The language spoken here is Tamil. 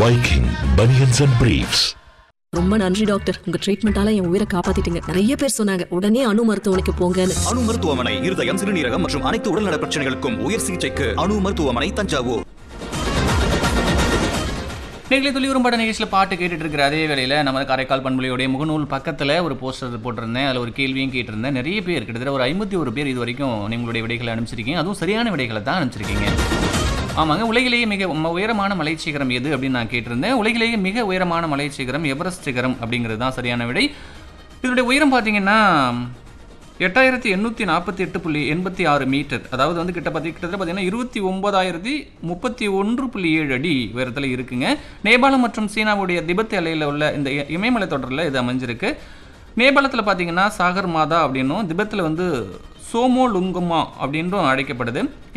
Viking Bunions and Briefs. ரொம்ப நன்றி டாக்டர் உங்க ட்ரீட்மெண்டால என் உயிரை காப்பாத்திட்டீங்க நிறைய பேர் சொன்னாங்க உடனே அணு மருத்துவமனைக்கு போங்கன்னு அணு மருத்துவமனை இருதயம் சிறுநீரகம் மற்றும் அனைத்து உடல்நல பிரச்சனைகளுக்கும் உயர் சிகிச்சைக்கு அணு மருத்துவமனை தஞ்சாவூர் நேர்களை துளி உரும்பாட நிகழ்ச்சியில் பாட்டு கேட்டுட்டு இருக்கிற அதே வேளையில் நம்ம காரைக்கால் பண்புலையோடைய முகநூல் பக்கத்தில் ஒரு போஸ்டர் போட்டிருந்தேன் அதில் ஒரு கேள்வியும் கேட்டிருந்தேன் நிறைய பேர் கிட்டத்தட்ட ஒரு ஐம்பத்தி ஒரு பேர் இது வரைக்கும் உங்களுடைய விடைகளை அனுப்பிச்சிருக்கீங்க அதுவும் சரியான விடைகளை தான் அனுப்பிச்சிருக்கீங்க ஆமாங்க உலகிலேயே மிக ம- உயரமான மலைச்சிகரம் எது அப்படின்னு நான் கேட்டிருந்தேன் உலகிலேயே மிக உயரமான மலைச்சிகரம் எவரெஸ்ட் சிகரம் அப்படிங்கிறது தான் சரியான விடை இதனுடைய உயரம் பார்த்தீங்கன்னா எட்டாயிரத்தி எண்ணூற்றி நாற்பத்தி எட்டு புள்ளி எண்பத்தி ஆறு மீட்டர் அதாவது வந்து கிட்ட பார்த்தி கிட்டத்தட்ட பார்த்தீங்கன்னா இருபத்தி ஒன்பதாயிரத்தி முப்பத்தி ஒன்று புள்ளி ஏழு அடி உயரத்தில் இருக்குங்க நேபாளம் மற்றும் சீனாவுடைய திபெத் எல்லையில் உள்ள இந்த இ- இமயமலை தொடரில் இது அமைஞ்சிருக்கு நேபாளத்தில் பார்த்தீங்கன்னா சாகர் மாதா அப்படின்னும் திபெத்தில் வந்து சோமோ லுங்குமா அப்படின்றும் அழைக்கப்படுது